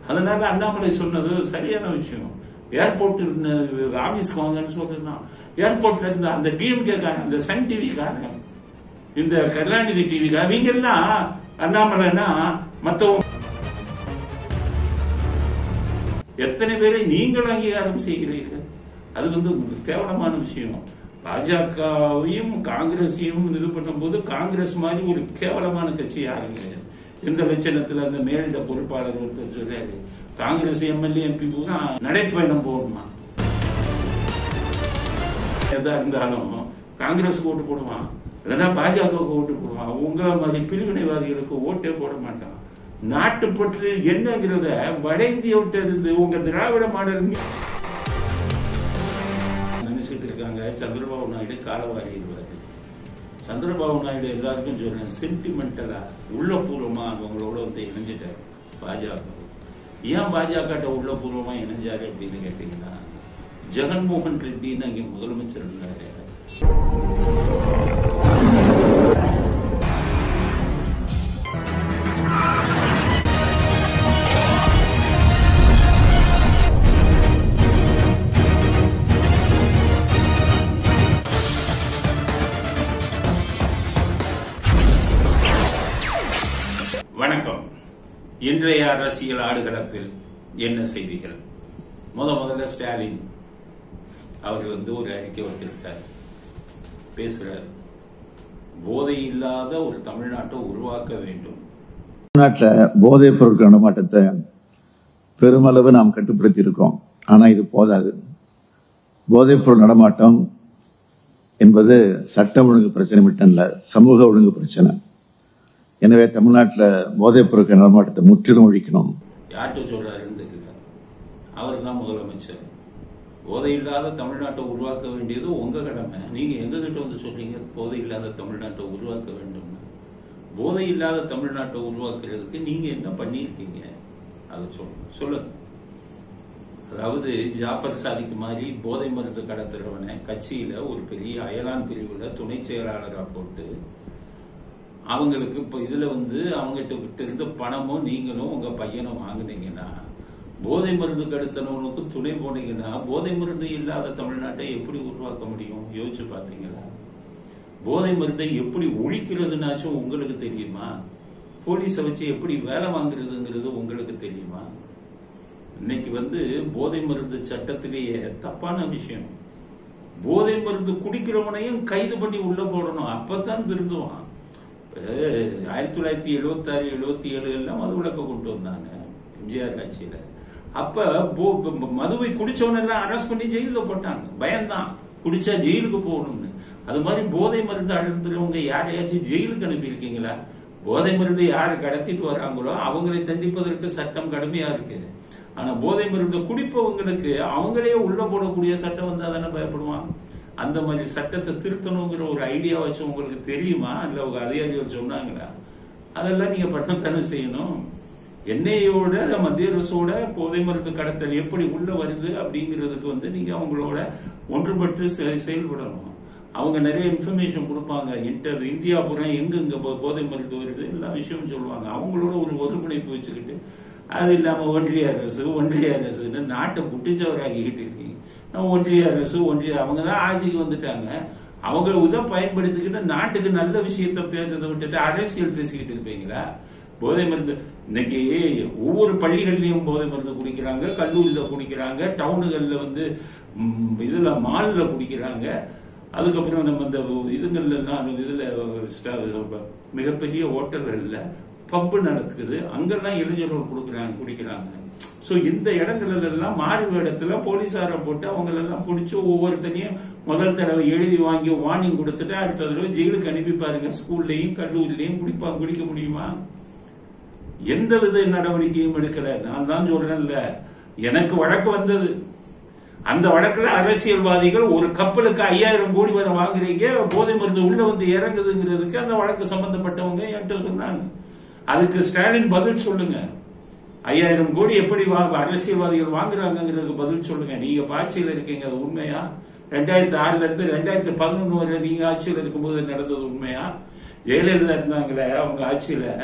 அதனால அண்ணாமலை சொன்னது சரியான விஷயம் ஏர்போர்ட் ஆபீஸ்க்கு வாங்கன்னு சொல்றான் ஏர்போர்ட்ல இருந்த அந்த டிஎம்கே காரன் அந்த சன் டிவி காரன் இந்த கருணாநிதி டிவி அவங்க எல்லாம் அண்ணாமலைனா மத்தவங்க எத்தனை பேரை நீங்கள் அங்கீகாரம் செய்கிறீர்கள் அது வந்து உங்களுக்கு கேவலமான விஷயம் பாஜகவையும் காங்கிரஸையும் இது பண்ணும்போது காங்கிரஸ் மாதிரி ஒரு கேவலமான கட்சி யாரும் கிடையாது இந்த லட்சணத்துல அந்த மேலிட பொறுப்பாளர் ஒருத்தர் சொல்றாரு காங்கிரஸ் எம்எல்ஏ எம்பி பூரா நடைப்பயணம் போடணுமா எதா இருந்தாலும் காங்கிரஸ் ஓட்டு போடுவான் இல்லைன்னா பாஜகவுக்கு ஓட்டு போடுவான் உங்களை மாதிரி பிரிவினைவாதிகளுக்கு ஓட்டே போட மாட்டான் நாட்டுப்பற்று என்னங்கிறத வட இந்திய விட்டு இருந்து உங்க திராவிட மாடல் நினைச்சிட்டு இருக்காங்க சந்திரபாபு நாயுடு காலவாரிடுவாரு சந்திரபாபு நாயுடு எல்லாருக்கும் சொல்றேன் சென்டிமெண்டலா உள்ளபூர்வமா அவங்களோட வந்து இணைஞ்சிட்டாரு பாஜக ஏன் பாஜக உள்ளபூர்வமா இணைஞ்சாரு அப்படின்னு கேட்டீங்கன்னா ஜெகன்மோகன் ரெட்டின்னு அங்கே முதலமைச்சர் இருந்தாரு வணக்கம் இன்றைய அரசியல் ஆடுகளத்தில் என்ன செய்திகள் முத முதல்ல ஸ்டாலின் அவர் வந்து ஒரு அறிக்கை விட்டிருக்கார் பேசுறார் போதை இல்லாத ஒரு தமிழ்நாட்டை உருவாக்க வேண்டும் தமிழ்நாட்டில் போதைப் பொருட்கள் நடமாட்டத்தை பெருமளவு நாம் கட்டுப்படுத்தி இருக்கோம் ஆனா இது போதாது போதைப் பொருள் நடமாட்டம் என்பது சட்ட ஒழுங்கு பிரச்சனை மட்டும் இல்ல சமூக ஒழுங்கு பிரச்சனை எனவே தமிழ்நாட்டில் போதைப் பொருட்கள் நடமாட்டத்தை முற்றிலும் ஒழிக்கணும் யார்கிட்ட சொல்றாருன்னு தெரியல அவர் தான் முதலமைச்சர் போதை இல்லாத தமிழ்நாட்டை உருவாக்க வேண்டியது உங்க கடமை நீங்க எங்க கிட்ட வந்து சொல்றீங்க போதை இல்லாத தமிழ்நாட்டை உருவாக்க வேண்டும்னு போதை இல்லாத தமிழ்நாட்டை உருவாக்குறதுக்கு நீங்க என்ன பண்ணியிருக்கீங்க அதை சொல்லுங்க சொல்லுங்க அதாவது ஜாஃபர் சாதிக்கு மாதிரி போதை மருந்து கடத்துறவனை கட்சியில ஒரு பெரிய அயலான் பிரிவுல துணை செயலாளரா போட்டு அவங்களுக்கு இப்ப இதுல வந்து அவங்ககிட்ட கிட்ட இருந்து பணமும் நீங்களும் உங்க பையனும் வாங்குனீங்கன்னா போதை மருந்து கடத்தனவனுக்கு துணை போனீங்கன்னா போதை மருந்து இல்லாத தமிழ்நாட்டை எப்படி உருவாக்க முடியும் யோசிச்சு பாத்தீங்களா போதை மருந்தை எப்படி ஒழிக்கிறதுனாச்சும் உங்களுக்கு தெரியுமா போலீஸை வச்சு எப்படி வேலை வாங்குறதுங்கிறது உங்களுக்கு தெரியுமா இன்னைக்கு வந்து போதை மருந்து சட்டத்திலேயே தப்பான விஷயம் போதை மருந்து குடிக்கிறவனையும் கைது பண்ணி உள்ள போடணும் அப்பதான் திருந்துவான் ஆயிரத்தி தொள்ளாயிரத்தி எழுபத்தி ஆறு எழுபத்தி ஏழு எல்லாம் மது விளக்க கொண்டு வந்தாங்க எம்ஜிஆர் ஆட்சியில அப்ப போ- மதுவை குடிச்சவனெல்லாம் அரெஸ்ட் பண்ணி ஜெயில போட்டாங்க பயம்தான் குடிச்சா ஜெயிலுக்கு போகணும்னு அது மாதிரி போதை மருந்து அழுத்துறவங்க யாரையாச்சும் ஜெயிலுக்கு அனுப்பியிருக்கீங்களா போதை மருந்து யாரு கடத்திட்டு வராங்களோ அவங்களை தண்டிப்பதற்கு சட்டம் கடுமையா இருக்கு ஆனா போதை மருந்து குடிப்பவங்களுக்கு அவங்களே உள்ள போடக்கூடிய சட்டம் வந்தா தானே பயப்படுவான் அந்த மாதிரி சட்டத்தை திருத்தணுங்கிற ஒரு ஐடியா வச்சு உங்களுக்கு தெரியுமா இல்ல உங்க அதிகாரிகள் சொன்னாங்களா அதெல்லாம் நீங்க பண்ணத்தானே செய்யணும் என்ஐயோட மத்திய அரசோட போதை மருந்து கடத்தல் எப்படி உள்ள வருது அப்படிங்கிறதுக்கு வந்து நீங்க அவங்களோட ஒன்றுபட்டு செ- செயல்படணும் அவங்க நிறைய இன்ஃபர்மேஷன் கொடுப்பாங்க இன்டர் இந்தியா பூரா எங்க இங்க போ- போதை மருந்து வருது எல்லா விஷயமும் சொல்லுவாங்க அவங்களோட ஒரு ஒருங்கிணைப்பு வச்சுக்கிட்டு அது இல்லாம ஒன்றிய அரசு ஒன்றிய அரசுன்னு நாட்டை குட்டிச்சவராக்கிக்கிட்டு இருக்கீங்க நம்ம ஒன்றிய அரசு ஒன்றிய அவங்க தான் ஆட்சிக்கு வந்துட்டாங்க அவங்க இதை பயன்படுத்திக்கிட்டு நாட்டுக்கு நல்ல விஷயத்த பேசுறதை விட்டுட்டு அரசியல் பேசிக்கிட்டு இருப்பீங்களா போதை மருந்து இன்னைக்கு ஒவ்வொரு பள்ளிகள்லயும் போதை மருந்து குடிக்கிறாங்க கல்லூரியில குடிக்கிறாங்க டவுனுகள்ல வந்து ம், இதுல மால்ல குடிக்கிறாங்க அதுக்கப்புறம் நம்ம இந்த இதுங்கள்ல எல்லாம் இதுல ஸ்ட- மிகப்பெரிய ஹோட்டல்கள்ல பப்பு நடக்குது அங்கெல்லாம் இளைஞர்கள் கொடுக்குறாங்க குடிக்கிறாங்க சோ இந்த இடங்கள்ல எல்லாம் மாறு வேடத்துல போலீசாரை போட்டு அவங்களெல்லாம் பிடிச்சி ஒவ்வொருத்தரையும் முதல் தடவை எழுதி வாங்கி வார்னிங் கொடுத்துட்டு அடுத்த தடவை ஜெயிலுக்கு அனுப்பி பாருங்க ஸ்கூல்லையும் கல்லூரிலையும் குடிப்பா குடிக்க முடியுமா எந்த வித நடவடிக்கையும் எடுக்கல நான் தான் சொல்றேன்ல எனக்கு வழக்கு வந்தது அந்த வழக்குல அரசியல்வாதிகள் ஒரு கப்பலுக்கு ஐயாயிரம் கோடி வரை வாங்குறீங்க போதை மருந்து உள்ள வந்து இறங்குதுங்கிறதுக்கு அந்த வழக்கு சம்பந்தப்பட்டவங்க என்கிட்ட சொன்னாங்க அதுக்கு ஸ்டாலின் பதில் சொல்லுங்க ஐயாயிரம் கோடி எப்படி வா- அரசியல்வாதிகள் வாங்குறாங்கிறதுக்கு பதில் சொல்லுங்க நீங்க ஆட்சியில் இருக்கீங்க அது உண்மையா ரெண்டாயிரத்தி ஆறுல இருந்து ரெண்டாயிரத்தி பதினொன்னு வரை நீங்க ஆட்சியில் இருக்கும்போது நடந்தது உண்மையா ஜெயலலிதா இருந்தாங்களே அவங்க ஆட்சியில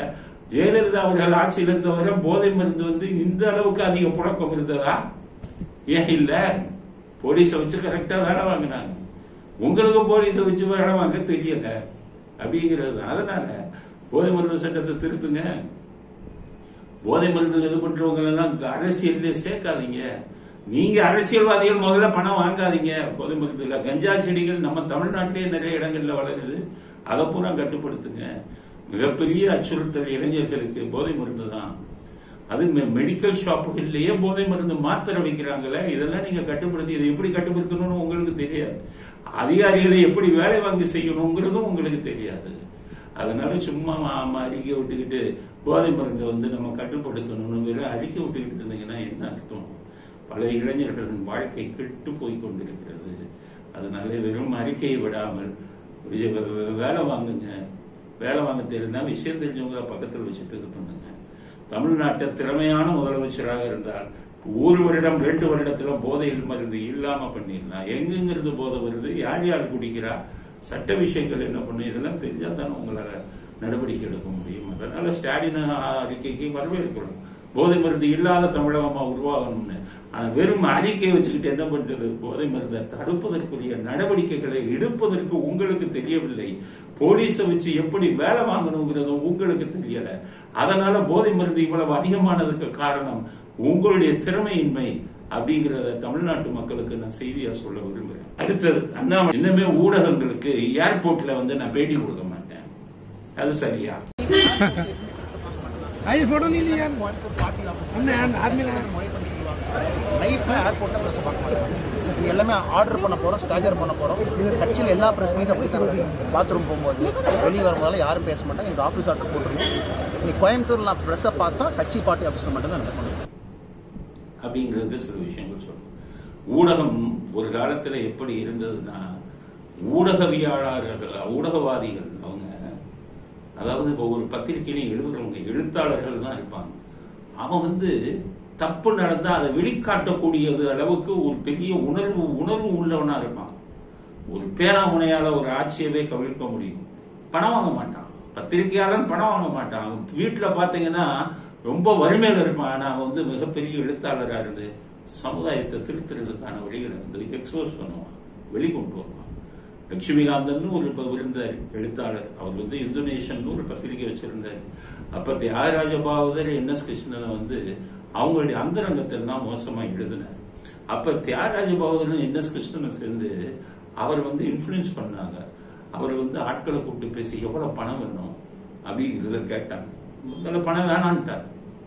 ஜெயலலிதா அவர்கள் ஆட்சியில் இருந்தவரை போதை மருந்து வந்து இந்த அளவுக்கு அதிக புழக்கம் இருந்ததா ஏன் இல்ல போலீஸை வச்சு கரெக்டா வேலை வாங்கினாங்க உங்களுக்கு போலீஸை வச்சு வேலை வாங்க தெரியல அப்படிங்கிறது அதனால போதை மருந்து சட்டத்தை திருத்துங்க போதை மருந்துல இது பண்றவங்க எல்லாம் அரசியல்ல சேர்க்காதீங்க நீங்க அரசியல்வாதிகள் முதல்ல பணம் வாங்காதீங்க போதை மருந்துல கஞ்சா செடிகள் நம்ம தமிழ்நாட்டிலேயே நிறைய இடங்கள்ல வளருது அதை பூரா கட்டுப்படுத்துங்க மிகப்பெரிய அச்சுறுத்தல் இளைஞர்களுக்கு போதை மருந்து தான் அது மெ- மெடிக்கல் ஷாப்புகள்லயே போதை மருந்து மாத்திரை வைக்கிறாங்கல்ல இதெல்லாம் நீங்க கட்டுப்படுத்தி இதை எப்படி கட்டுப்படுத்தணும்னு உங்களுக்கு தெரியாது அதிகாரிகளை எப்படி வேலை வாங்கி செய்யணுங்கிறதும் உங்களுக்கு தெரியாது அதனால சும்மா மா- அறிக்கை விட்டுக்கிட்டு போதை மருந்தை வந்து நம்ம கட்டுப்படுத்தணும்னு வெறும் அறிக்கை விட்டுக்கிட்டு இருந்தீங்கன்னா என்ன அர்த்தம் பல இளைஞர்களின் வாழ்க்கை கெட்டு போய் கொண்டிருக்கிறது அதனால வெறும் அறிக்கையை விடாமல் வி- வே- வே- வேலை வாங்குங்க வேலை வாங்க தெரியலனா விஷயம் தெரிஞ்சவங்கள பக்கத்தில் வச்சுட்டு இது பண்ணுங்க தமிழ்நாட்டை திறமையான முதலமைச்சராக இருந்தால் ஒரு வருடம் ரெண்டு வருடத்துல போதையில் மருந்து இல்லாம பண்ணிடலாம் எங்கெங்கிருந்து போதை வருது யார் யார் குடிக்கிறா சட்ட விஷயங்கள் என்ன பண்ணும் இதெல்லாம் தெரிஞ்சா தானே உங்களால நடவடிக்கை எடுக்க முடியும் அதனால ஸ்டாலின் அறிக்கைக்கு வரவேற்கிறோம் போதை மருந்து இல்லாத தமிழகமா உருவாகணும்னு ஆனா வெறும் அறிக்கையை வச்சுக்கிட்டு என்ன பண்றது போதை மருந்தை தடுப்பதற்குரிய நடவடிக்கைகளை எடுப்பதற்கு உங்களுக்கு தெரியவில்லை போலீஸை வச்சு எப்படி வேலை வாங்கணுங்கிறது உங்களுக்கு தெரியல அதனால போதை மருந்து இவ்வளவு அதிகமானதுக்கு காரணம் உங்களுடைய திறமையின்மை அப்படிங்கறத தமிழ்நாட்டு மக்களுக்கு நான் செய்தியா சொல்ல விரும்புறேன் அடுத்தது அண்ணாமலை இன்னுமே ஊடகங்களுக்கு ஏர்போர்ட்ல வந்து நான் பேட்டி கொடுக்க மாட்டேன் அது சரியா आई फोटो नहीं लिया हमने आदमी ने லைஃப்ல ஏர்போர்ட்ல ப்ரெஸ் பார்க்க மாட்டாங்க இது எல்லாமே ஆர்டர் பண்ண போறோம் ஸ்டாகர் பண்ண போறோம் கட்சியில் எல்லா ப்ரெஸ் மீட் அப்படி தான் பாத்ரூம் போகும்போது வெளியே வரும்போதெல்லாம் யாரும் பேச மாட்டாங்க எங்கள் ஆஃபீஸ் ஆர்டர் போட்டுருவோம் நீ கோயம்புத்தூர்ல நான் ப்ரெஸ்ஸை பார்த்தா கட்சி பார்ட்டி ஆஃபீஸில் மட்டும் தான் நடக்கணும் அப்படிங்கிறது சில விஷயங்கள் சொல்லணும் ஊடகம் ஒரு காலத்துல எப்படி இருந்ததுன்னா ஊடகவியாளர்கள் ஊடகவாதிகள் அவங்க அதாவது இப்போ ஒரு பத்திரிகையிலையும் எழுதுறவங்க எழுத்தாளர்கள் தான் இருப்பாங்க அவன் வந்து தப்பு நடந்தா அதை வெளிக்காட்டக்கூடியது அளவுக்கு ஒரு பெரிய உணர்வு உணர்வு உள்ளவனா இருப்பான் ஒரு பேராமுனையால ஒரு ஆட்சியவே கவிழ்க்க முடியும் பணம் வாங்க மாட்டான் பத்திரிகையாளன் பணம் வாங்க மாட்டான் அவன் வீட்டுல பாத்தீங்கன்னா ரொம்ப வறுமையில இருப்பான் ஆனா அவன் வந்து மிகப்பெரிய எழுத்தாளரா இருந்து சமுதாயத்தை திருத்துறதுக்கான வழிகளை வந்து எக்ஸ்போஸ் பண்ணுவான் வெளிக்கொண்டு வருவான் லட்சுமிகாந்தன் ஒரு இப்ப இருந்தார் எழுத்தாளர் அவர் வந்து இந்தோனேஷன் ஒரு பத்திரிகை வச்சிருந்தார் அப்ப தியாகராஜ பாவதர் என் எஸ் கிருஷ்ணன் வந்து அவங்களுடைய அந்தரங்கத்தை எல்லாம் மோசமா எழுதினார் அப்ப தியாகராஜ பாவதரும் என் எஸ் கிருஷ்ணனும் சேர்ந்து அவர் வந்து இன்ஃபுளுன்ஸ் பண்ணாங்க அவர் வந்து ஆட்களை கூப்பிட்டு பேசி எவ்வளவு பணம் வேணும் அப்படிங்கிறத கேட்டாங்க முதல்ல பணம் வேணான்ட்டார்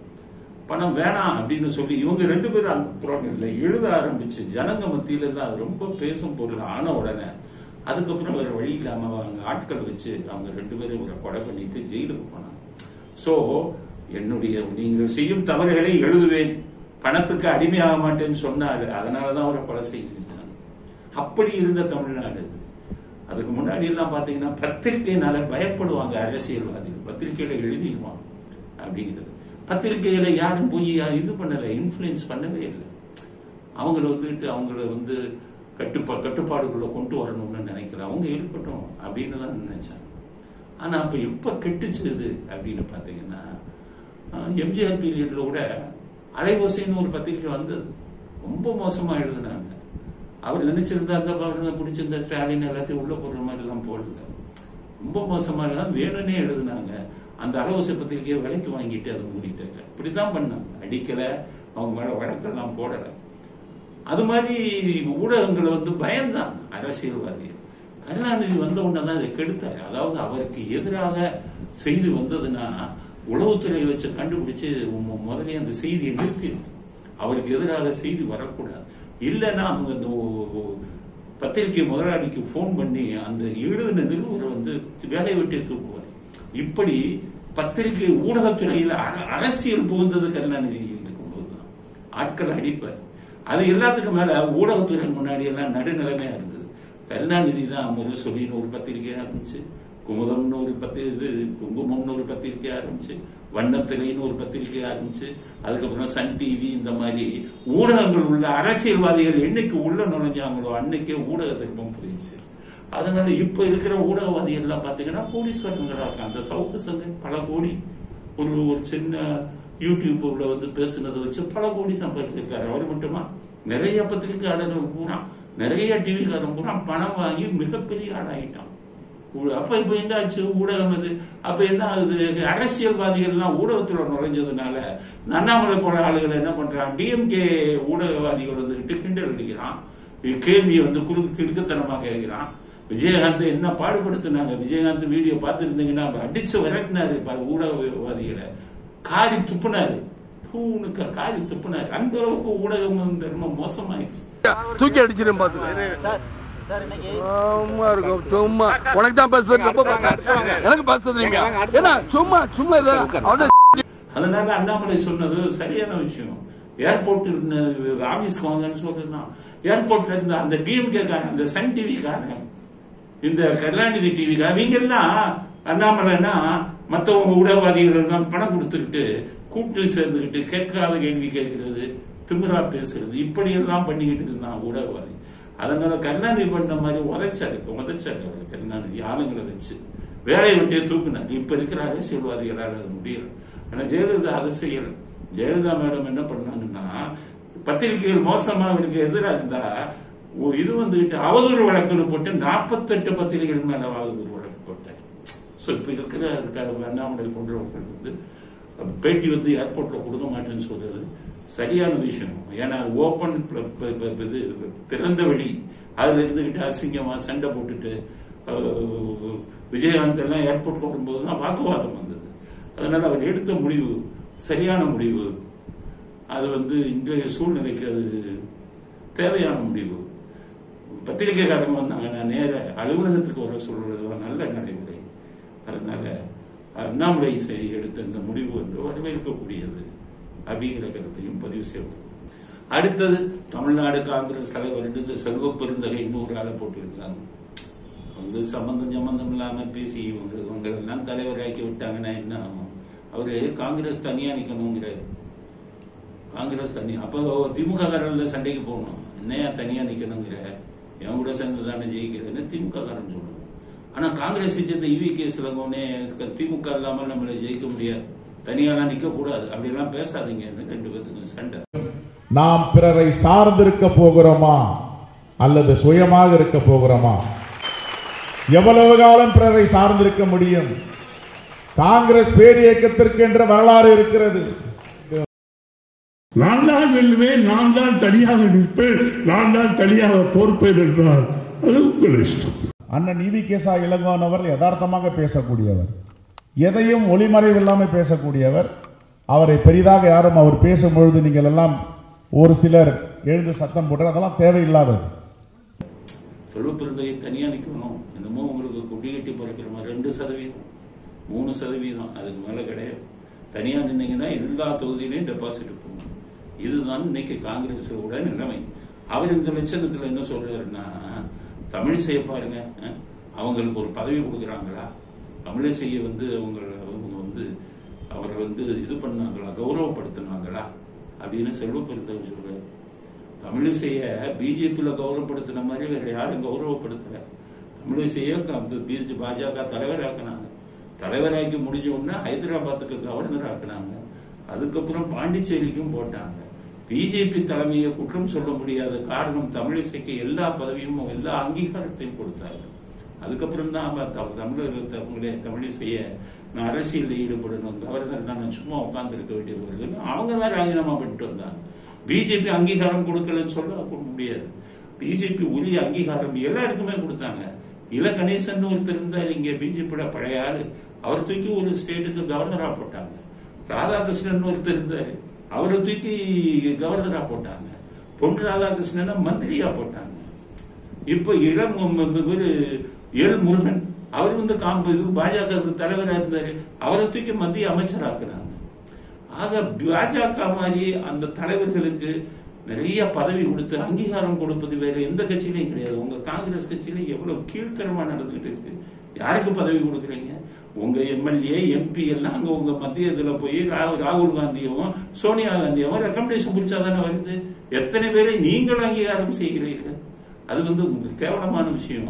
பணம் வேணாம் அப்படின்னு சொல்லி இவங்க ரெண்டு பேரும் அந்த புறங்கள்ல எழுத ஆரம்பிச்சு ஜனங்க மத்தியில எல்லாம் அது ரொம்ப பேசும் பொருள் ஆன உடனே அதுக்கப்புறம் வேற வழி இல்லாம அவங்க ஆட்களை வச்சு அவங்க ரெண்டு பேரும் ஒரு கொலை பண்ணிட்டு ஜெயிலுக்கு போனாங்க சோ என்னுடைய நீங்கள் செய்யும் தவறுகளை எழுதுவேன் பணத்துக்கு அடிமையாக மாட்டேன்னு சொன்னாரு அதனாலதான் அவரை கொலை செஞ்சுட்டாங்க அப்படி இருந்த தமிழ்நாடு இது அதுக்கு முன்னாடி எல்லாம் பாத்தீங்கன்னா பத்திரிகைனால பயப்படுவாங்க அரசியல்வாதிகள் பத்திரிகையில எழுதிடுவாங்க அப்படிங்கிறது பத்திரிகையில யாரும் போய் இது பண்ணல இன்ஃபுளுன்ஸ் பண்ணவே இல்லை அவங்கள வந்துட்டு அவங்கள வந்து கட்டுப்பா கட்டுப்பாடுக்குள்ள கொண்டு வரணும்னு நினைக்கிறேன் அவங்க இருக்கட்டும் அப்படின்னு தான் நினைச்சாங்க ஆனா அப்ப எப்ப கெட்டுச்சு இது அப்படின்னு பாத்தீங்கன்னா அஹ், எம்ஜிஆர் பீரியட்ல கூட அலைவோசைன்னு ஒரு பத்திரிகை வந்தது ரொம்ப மோசமா எழுதுனாங்க அவர் நினைச்சிருந்தா அந்த அவர் பிடிச்சிருந்த ஸ்டாலின் எல்லாத்தையும் உள்ள போடுற மாதிரி எல்லாம் போடல ரொம்ப மோசமா இருந்தா வேணும்னே எழுதுனாங்க அந்த அலவச பத்திரிகையை விலைக்கு வாங்கிட்டு அதை மூடிட்டாங்க இப்படிதான் பண்ணாங்க அடிக்கல அவங்க மேல வழக்கெல்லாம் போடல அது மாதிரி ஊடகங்களை வந்து பயந்தான் அரசியல்வாதிகள் கருணாநிதி வந்த உடனே தான் இதை கெடுத்தாரு அதாவது அவருக்கு எதிராக செய்தி வந்ததுன்னா உளவுத்துறை வச்சு கண்டுபிடிச்சு மு- முதலே அந்த செய்தியை நிறுத்திடணும் அவருக்கு எதிராக செய்தி வரக்கூடாது இல்லைன்னா அவங்க அந்த ஒ- ஒ- பத்திரிகை முதலாளிக்கு ஃபோன் பண்ணி அந்த எழுதின நிருபரை வந்து வேலையை விட்டே தூக்குவார் இப்படி பத்திரிகை ஊடகத்துறையில் அர- அரசியல் புகுந்தது கருணாநிதி இருக்கும்போதுதான் ஆட்கள் அடிப்பார் அது எல்லாத்துக்கும் மேல ஊடகத்துறை முன்னாடி எல்லாம் நடுநிலைமையா இருந்தது கருணாநிதி தான் முரசொலின்னு ஒரு பத்திரிகை ஆரம்பிச்சு குமுதம்னு ஒரு பத்தி இது குங்குமம்னு ஒரு பத்திரிகை ஆரம்பிச்சு வண்ணத்திரைன்னு ஒரு பத்திரிகை ஆரம்பிச்சு அதுக்கப்புறம் சன் டிவி இந்த மாதிரி ஊடகங்கள் உள்ள அரசியல்வாதிகள் என்னைக்கு உள்ள நுழைஞ்சாங்களோ அன்னைக்கே ஊடக திருப்பம் போயிடுச்சு அதனால இப்ப இருக்கிற ஊடகவாதி எல்லாம் பாத்தீங்கன்னா கோடீஸ்வரங்களா இருக்காங்க அந்த சவுக்கு சங்கர் பல கோடி ஒரு ஒரு சின்ன யூடியூப்ல வந்து பேசுனதை வச்சு பல கோடி சம்பாதிச்சிருக்காரு அவர் மட்டுமா நிறைய பத்திரிகையாளர்கள் பூரா நிறைய டிவிக்காரன் பூரா பணம் வாங்கி மிகப்பெரிய ஆளாயிட்டான் ஊ- அப்ப இப்ப என்ன ஆச்சு ஊடகம் இது அப்ப என்ன ஆகுது அரசியல்வாதிகள்லாம் ஊடகத்துல நுழைஞ்சதுனால அண்ணாமலை போற ஆளுகள் என்ன பண்றான் டிஎம்கே ஊடகவாதிகள் வந்துகிட்டு கிண்டல் அடிக்கிறான் கேள்வியை வந்து குறுக்கு கிறுக்குத்தனமா கேட்கிறான் விஜயகாந்த் என்ன பாடுபடுத்தினாங்க விஜயகாந்த் வீடியோ பார்த்துருந்தீங்கன்னா அவர் அடிச்சு விரட்டினாரு பல ஊடகவாதிகளை காரி துப்புனாரு பூனுக்கு காரி துப்புனாரு அந்த அளவுக்கு ஊடகம் தர்மம் மோசமாயிடுச்சு தூக்கி அடிச்சிடும் பார்த்து சும்மா இருக்கும் சும்மா உனக்கு தான் பேசுறது ரொம்ப பேசுறேன். எனக்கு பேசுறீங்க ஏன்னா சும்மா சும்மா இதை அவன் அதனால அண்ணாமலை சொன்னது சரியான விஷயம் ஏர்போர்ட் ஆபீஸ்க்கு வாங்கன்னு சொல்றதுதான் ஏர்போர்ட்ல இருந்த அந்த டிஎம்கே காரன் அந்த சன் டிவி காரன் இந்த கருணாநிதி டிவி அவங்க எல்லாம் அண்ணாமலைனா மற்றவங்க ஊடகவாதிகள் எல்லாம் பணம் கொடுத்துக்கிட்டு கூட்டு சேர்ந்துக்கிட்டு கேட்காத கேள்வி கேட்கறது திமிரா பேசுறது இப்படி எல்லாம் பண்ணிக்கிட்டு இருந்தான் ஊடகவாதி அதனால கருணாநிதி பண்ண மாதிரி உதைச்சாரு உதைச்சாரு அவர் கருணாநிதி ஆளுங்களை வச்சு வேலையை விட்டே தூக்குனாரு இப்ப இருக்கிற அரசியல்வாதிகளால் அது முடியல ஆனா ஜெயலலிதா அதை செய்யல ஜெயலலிதா மேடம் என்ன பண்ணாங்கன்னா பத்திரிகைகள் மோசமா அவருக்கு எதிராக இருந்தா ஓ, இது வந்துகிட்டு அவதூறு வழக்குன்னு போட்டு நாற்பத்தெட்டு பத்திரிகைகள் மேல அவதூறு வழக்கு போட்டார் ஸோ இப்ப இருக்கிற அதுக்காக அண்ணாமலை போன்றவர்கள் வந்து பேட்டி வந்து ஏர்போர்ட்ல கொடுக்க மாட்டேன்னு சொல்றது சரியான விஷயம் ஏன்னா ஓப்பன் இது திறந்த வெளி அதுல இருந்துகிட்டு அசிங்கமா சண்டை போட்டுட்டு அஹ், விஜயகாந்த் எல்லாம் ஏர்போர்ட்ல வரும்போது தான் வாக்குவாதம் வந்தது அதனால அவர் எடுத்த முடிவு சரியான முடிவு அது வந்து இன்றைய சூழ்நிலைக்கு அது தேவையான முடிவு பத்திரிகைக்காரங்க வந்தாங்க நான் நேர அலுவலகத்துக்கு வர சொல்றது ஒரு நல்ல நடைமுறை அதனால அண்ணாமலை செய் எடுத்த இந்த முடிவு வந்து வரவேற்கக்கூடியது அப்படிங்கிற கருத்தையும் பதிவு செய்வோம் அடுத்தது தமிழ்நாடு காங்கிரஸ் தலைவர் இந்த செல்வ பெருந்தகை இன்னொரு ஆளை போட்டிருக்காங்க வந்து சம்பந்தம் சம்பந்தம் இல்லாம பேசி இவங்க இவங்க எல்லாம் தலைவராக்கி விட்டாங்கன்னா என்ன ஆகும் அவரு காங்கிரஸ் தனியா நிக்கணுங்கிறாரு காங்கிரஸ் தனி அப்போ திமுக காரர்ல சண்டைக்கு போகணும் என்னையா தனியா நிக்கணுங்கிற என் கூட சேர்ந்து தானே ஜெயிக்கிறதுன்னு திமுக காரன் சொல்லணும் ஆனா காங்கிரஸ் சேர்ந்த இவி கேஸ் இளங்கோனே திமுக இல்லாமல் நம்மளை ஜெயிக்க முடியாது தனியாலாம் நிக்க கூடாது அப்படியெல்லாம் பேசாதீங்கன்னு ரெண்டு பேத்துக்கும் சண்டை நாம் பிறரை சார்ந்திருக்க போகிறோமா அல்லது சுயமாக இருக்க போகிறோமா எவ்வளவு காலம் பிறரை சார்ந்திருக்க முடியும் காங்கிரஸ் பேரியக்கத்திற்கு என்ற வரலாறு இருக்கிறது நான் தான் வெல்லுவேன் நான் தான் தனியாக நிற்பேன் நான் தான் தனியாக தோற்பேன் என்றால் அது உங்கள் இஷ்டம் அண்ணன் நீதி கேசா இளங்கோவன் அவர்கள் யதார்த்தமாக பேசக்கூடியவர் எதையும் ஒளிமறைவில்லாமல் பேசக்கூடியவர் அவரை பெரிதாக யாரும் அவர் பேசும்பொழுது நீங்கள் எல்லாம் ஒரு சிலர் எழுந்து சத்தம் போட்டு அதெல்லாம் தேவையில்லாதது செல்வப்பெருந்தகை தனியா நிக்கணும் என்னமோ உங்களுக்கு குடி கட்டி பறக்கிற மாதிரி ரெண்டு சதவீதம் மூணு சதவீதம் அதுக்கு மேல கிடையாது தனியா நின்னீங்கன்னா எல்லா தொகுதியிலையும் டெபாசிட் போகும் இதுதான் இன்னைக்கு காங்கிரஸோட நிலைமை அவர் இந்த லட்சணத்துல என்ன சொல்றாருன்னா தமிழிசைய பாருங்க அஹ், அவங்களுக்கு ஒரு பதவி கொடுக்குறாங்களா தமிழிசையை வந்து அவங்க அவங்க வந்து அவரை வந்து இது பண்ணாங்களா கௌரவப்படுத்தினாங்களா அப்படின்னு செல்வப்பெருந்தகை சொல்றாரு தமிழிசைய பிஜேபியில கௌரவப்படுத்தின மாதிரி வேற யாரும் கௌரவப்படுத்தல தமிழிசைய பிஜே பாஜக தலைவராக்குனாங்க தலைவராக்கி முடிஞ்ச உடனே ஹைதராபாத்துக்கு கவர்னர் ஆக்குனாங்க அதுக்கப்புறம் பாண்டிச்சேரிக்கும் போட்டாங்க பிஜேபி தலைமையை குற்றம் சொல்ல முடியாத காரணம் தமிழிசைக்கு எல்லா பதவியும் எல்லா அங்கீகாரத்தையும் கொடுத்தாங்க அதுக்கப்புறம் தான் அவ த- தமிழக தமிழே தமிழிசைய நான் அரசியலில் ஈடுபடணும் கவர்னர் நான் சும்மா உட்கார்ந்து இருக்க வேண்டியது வருதுன்னு அவங்க தான் ராஜினாமா பண்ணிட்டு வந்தாங்க பிஜேபி அங்கீகாரம் கொடுக்கலன்னு சொல்ல கொடுக்க முடியாது பிஜேபி உரிய அங்கீகாரம் எல்லாருக்குமே கொடுத்தாங்க இல கணேசன் ஒருத்தர் இருந்தார் இங்க பிஜேபியோட பழைய ஆளு அவர் தூக்கி ஒரு ஸ்டேட்டுக்கு கவர்னரா போட்டாங்க ராதாகிருஷ்ணன் ஒருத்தர் இருந்தாரு அவரை தூக்கி கவர்னரா போட்டாங்க பொன் ராதாகிருஷ்ணனை மந்திரியா போட்டாங்க இப்ப இளம் இவரு எல் முருகன் அவர் வந்து காம்பு பாஜக தலைவரா இருந்தாரு அவரை தூக்கி மத்திய அமைச்சராக்குனாங்க ஆக பாஜக மாதிரி அந்த தலைவர்களுக்கு நிறைய பதவி கொடுத்து அங்கீகாரம் கொடுப்பது வேற எந்த கட்சியிலையும் கிடையாது உங்க காங்கிரஸ் கட்சியில எவ்வளவு கீழ்த்தரமா நடந்துகிட்டு இருக்கு யாருக்கு பதவி கொடுக்குறீங்க உங்க எம்எல்ஏ எம்பி எல்லாம் அங்க உங்க மத்திய இதுல போய் ரா- ராகுல் காந்தியும் சோனியா காந்தியும் ரெக்கமெண்டேஷன் பிடிச்சா தானே வருது எத்தனை பேரை நீங்கள் அங்கீகாரம் செய்கிறீர்கள் அது வந்து உங்களுக்கு கேவலமான விஷயம்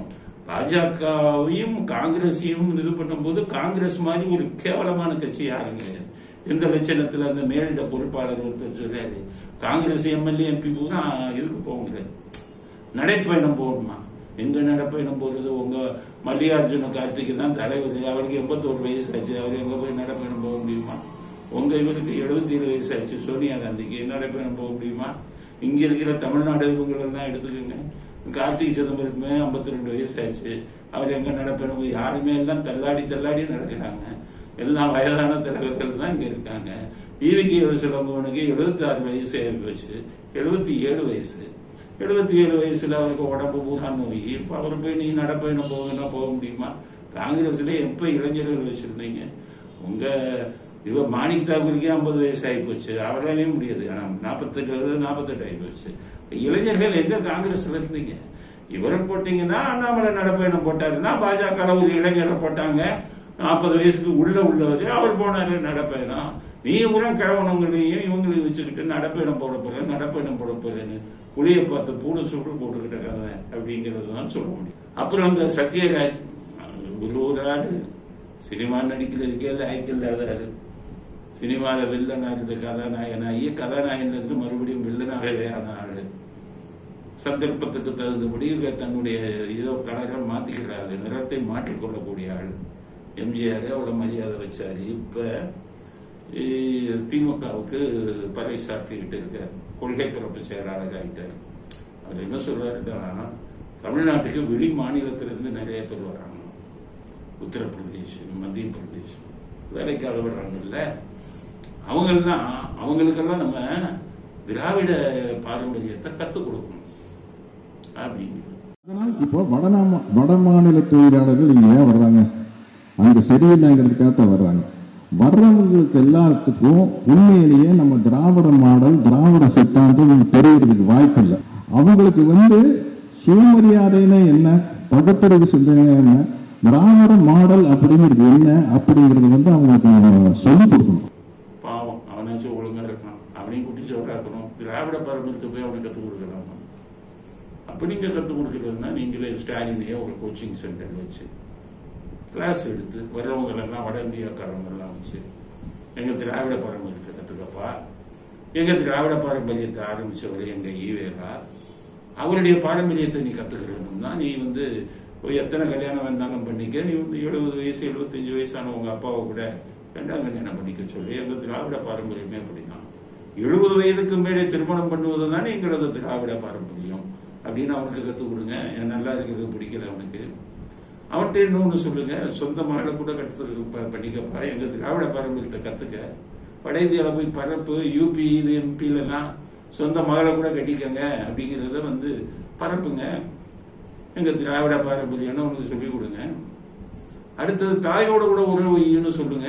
பாஜகவையும் காங்கிரஸையும் இது பண்ணும்போது காங்கிரஸ் மாதிரி ஒரு கேவலமான கட்சி யாரும் கிடையாது இந்த லட்சணத்துல அந்த மேலிட பொறுப்பாளர் ஒருத்தர் சொல்றாரு காங்கிரஸ் எம்எல்ஏ எம்பி பூரா இதுக்கு போகல நடைப்பயணம் போகணுமா எங்க நடைப்பயணம் போறது உங்க மல்லிகார்ஜுன கார்த்திக்கு தான் தலைவர் அவருக்கு எண்பத்தோரு வயசு ஆச்சு அவர் எங்க போய் நடைப்பயணம் போக முடியுமா உங்க இவருக்கு எழுபத்தி ஏழு வயசு ஆச்சு சோனியா காந்திக்கு நடைப்பயணம் போக முடியுமா இங்க இருக்கிற தமிழ்நாடு இவங்களெல்லாம் எடுத்துக்கோங்க கார்த்திக் சிதம்பரமே ஐம்பத்தி ரெண்டு வயசு ஆச்சு அவர் எங்க நடப்பயணம் யாருமே எல்லாம் தள்ளாடி தள்ளாடி நடக்கிறாங்க எல்லாம் வயதான தலைவர்கள் தான் இங்க இருக்காங்க ஈவிக்கு சிலம்பவனுக்கு எழுபத்தி ஆறு வயசு ஆகி போச்சு எழுபத்தி ஏழு வயசு எழுபத்தி ஏழு வயசுல அவருக்கு உடம்பு பூரா நோய் இப்ப அவர் போய் நீ நடப்பயணம் போகணும்னா போக முடியுமா காங்கிரஸ்ல எப்ப இளைஞர்கள் வச்சிருந்தீங்க உங்க இவ மாணிக் தாக்கூருக்கே ஐம்பது வயசு ஆகி போச்சு அவராலையும் முடியாது ஆனா நாற்பத்தெட்டு நாற்பத்தெட்டு ஆகி போச்சு இளைஞர்கள் எங்க காங்கிரஸ்ல இருந்தீங்க இவரை போட்டீங்கன்னா அண்ணாமலை நடப்பயணம் போட்டாருன்னா பாஜக ஒரு இளைஞரை போட்டாங்க நாற்பது வயசுக்கு உள்ள உள்ளவரு அவர் போனாரு நடப்பயணம் நீ கூட கிழவனங்களையும் இவங்களையும் வச்சுக்கிட்டு நடப்பயணம் போட போறேன் நடப்பயணம் போட போறேன்னு புளிய பார்த்து பூடு சுட்டு போட்டுக்கிட்ட கதை அப்படிங்கிறது தான் சொல்ல முடியும் அப்புறம் அந்த சத்யராஜ் ஒரு ஒரு ஆடு சினிமா நடிக்கிறதுக்கே லாய்க்கு இல்லாத ஆளு சினிமாவில் வில்லனா இருந்த கதாநாயகனாகி கதாநாயகன் இருந்து மறுபடியும் வில்லனாகவே ஆன ஆளு சந்தர்ப்பத்துக்கு தகுந்தபடி தன்னுடைய இதோ கலரை மாத்திக்கிறாரு நிறத்தை மாற்றிக்கொள்ளக்கூடிய ஆள் எம்ஜிஆர் அவ்வளவு மரியாதை வச்சாரு இப்ப திமுகவுக்கு பறை சாற்றிக்கிட்டு இருக்கார் கொள்கை பிறப்பு செயலாளர் ஆகிட்டார் அவர் என்ன சொல்றாருன்னா தமிழ்நாட்டுக்கு வெளி மாநிலத்திலிருந்து நிறைய பேர் வராங்க உத்தரப்பிரதேஷ் மத்திய பிரதேஷ் வேலைக்காக விடுறாங்கல்ல அவங்கெல்லாம் அவங்களுக்கெல்லாம் நம்ம திராவிட பாரம்பரியத்தை கத்துக் கொடுக்கணும் அப்படிங்கிறது அதனால் இப்போ வடநாம வட மாநில தொழிலாளர்கள் இங்க ஏன் வர்றாங்க அங்க சரியில்லைங்கிறதுக்காக தான் வர்றாங்க வர்றவங்களுக்கு எல்லாத்துக்கும் உண்மையிலேயே நம்ம திராவிட மாடல் திராவிட சித்தாந்தம் தெரியறதுக்கு வாய்ப்பு இல்லை அவங்களுக்கு வந்து சுயமரியாதைன்னா என்ன பகுத்தறிவு சிந்தனை என்ன திராவிட மாடல் அப்படிங்கிறது என்ன அப்படிங்கிறது வந்து அவங்களுக்கு நம்ம சொல்லிக் கொடுக்கணும் பாவம் அவனாச்சும் ஒழுங்கா இருக்கான் அவனையும் குட்டி சோறாக்கணும் திராவிட பாரம்பரியத்தை போய் அவனுக்கு கற்றுக் கொடுக்கலாமா அப்ப நீங்க கற்றுக் கொடுக்கறதுன்னா நீங்களே ஸ்டாலினையே ஒரு கோச்சிங் சென்டர் வச்சு கிளாஸ் எடுத்து வர்றவங்க எல்லாம் வட இந்தியாக்காரங்க எல்லாம் வச்சு எங்க திராவிட பாரம்பரியத்தை கத்துக்கப்பா எங்க திராவிட பாரம்பரியத்தை ஆரம்பிச்சவர் எங்க ஈவேரா அவருடைய பாரம்பரியத்தை நீ கத்துக்கிறதுனா நீ வந்து ஒரு எத்தனை கல்யாணம் வேணாலும் பண்ணிக்க நீ வந்து எழுபது வயசு எழுபத்தஞ்சு வயசான உங்க அப்பாவை கூட ரெண்டாம் கல்யாணம் பண்ணிக்க சொல்லி எங்க திராவிட பாரம்பரியமே அப்படிதான் எழுபது வயதுக்கு மேலே திருமணம் பண்ணுவது தானே எங்களது திராவிட பாரம்பரியம் அப்படின்னு அவனுக்கு கற்றுக் கொடுங்க என் நல்லா இருக்கிறது பிடிக்கல அவனுக்கு அவன்கிட்ட இன்னொன்று சொல்லுங்க சொந்த மகளை கூட கற்று ப- பண்ணிக்கப்பா எங்க திராவிட பாரம்பரியத்தை கத்துக்க வட இந்தியாவில் போய் பரப்பு யூபி இது எம்பிலலாம் சொந்த மகளை கூட கட்டிக்கங்க அப்படிங்கிறத வந்து பரப்புங்க எங்க திராவிட பாரம்பரியம்னு உனக்கு சொல்லிக் கொடுங்க அடுத்தது தாயோட கூட உறவு வையுன்னு சொல்லுங்க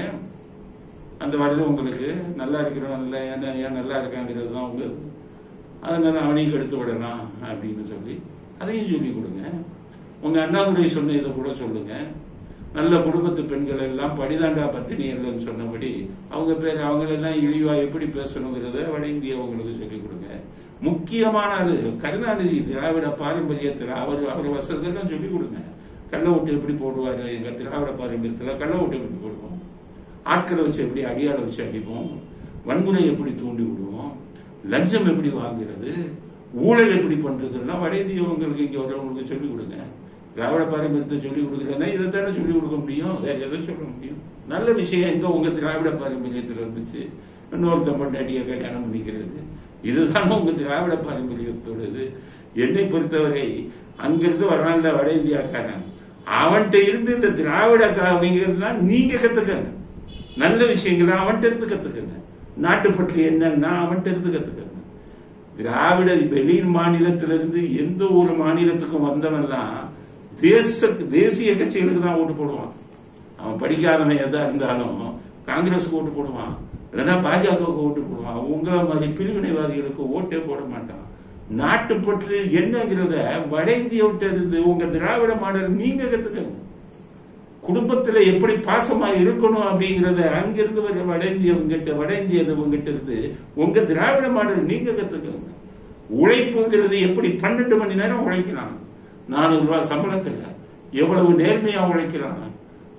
அந்த வருது உங்களுக்கு நல்லா இருக்கிறோம் இல்லை ஏன் ஏன் நல்லா இருக்காங்கிறது தான் உங்க அதனால அவனையும் கெடுத்து விடலாம் அப்படின்னு சொல்லி அதையும் சொல்லி கொடுங்க உங்க அண்ணாதுரை சொன்ன இதை கூட சொல்லுங்க நல்ல குடும்பத்து பெண்கள் எல்லாம் படிதாண்டா பத்தினி இல்லைன்னு சொன்னபடி அவங்க பேர் அவங்களெல்லாம் இழிவா எப்படி பேசணுங்கிறத வட இந்தியவங்களுக்கு சொல்லிக் கொடுங்க முக்கியமான அது கருணாநிதி திராவிட பாரம்பரியத்தில் அவர் அவர் வசதெல்லாம் சொல்லிக் கொடுங்க கள்ள ஓட்டு எப்படி போடுவாரு எங்க திராவிட பாரம்பரியத்தில் கள்ள ஓட்டு எப்படி போடுவோம் ஆட்களை வச்சு எப்படி அடியாளை வச்சு அடிப்போம் வன்முறை எப்படி தூண்டி விடுவோம் லஞ்சம் எப்படி வாங்குறது ஊழல் எப்படி பண்றதுன்னா வட இந்தியவங்களுக்கு இங்க வரவங்களுக்கு சொல்லிக் கொடுங்க திராவிட பாரம்பரியத்தை சொல்லிக் கொடுக்குறேன்னா இதைத்தானே சொல்லிக் கொடுக்க முடியும் வேற எதை சொல்ல முடியும் நல்ல விஷயம் எங்க உங்க திராவிட பாரம்பரியத்தில் இருந்துச்சு இன்னொருத்தன் பொண்டாட்டிய கல்யாணம் பண்ணிக்கிறது இதுதான் உங்க திராவிட பாரம்பரியத்தோடது என்னை பொறுத்தவரை அங்கிருந்து வர்றான்ல வட இந்தியாக்காரன் அவன்கிட்ட இருந்து இந்த திராவிட கவிஞர்லாம் நீங்க கத்துக்கங்க நல்ல விஷயங்களை அவன்கிட்ட இருந்து கத்துக்கங்க நாட்டுப்பற்று என்னன்னா அவன்கிட்ட இருந்து கத்துக்கங்க திராவிட வெளி மாநிலத்திலிருந்து எந்த ஒரு மாநிலத்துக்கும் வந்தவன்லாம் தேச தேசிய கட்சிகளுக்கு தான் ஓட்டு போடுவான் அவன் படிக்காதவன் எதா இருந்தாலும் காங்கிரஸுக்கு ஓட்டு போடுவான் இல்லைன்னா பாஜகவுக்கு ஓட்டு போடுவான் உங்களை மாதிரி பிரிவினைவாதிகளுக்கு ஓட்டே போட மாட்டான் நாட்டுப்பற்று என்னங்கிறத வட இந்தியாவிட்ட இருந்து உங்க திராவிட மாடல் நீங்க கத்துக்கங்க குடும்பத்துல எப்படி பாசமா இருக்கணும் அப்படிங்கறத அங்கிருந்து வர வட இந்தியவங்கிட்ட வட இந்தியவங்கிட்ட இருந்து உங்க திராவிட மாடல் நீங்க கத்துக்கங்க உழைப்புங்கிறது எப்படி பன்னெண்டு மணி நேரம் உழைக்கலாம் நானூறு ரூபாய் சம்பளத்துல எவ்வளவு நேர்மையா உழைக்கலாம்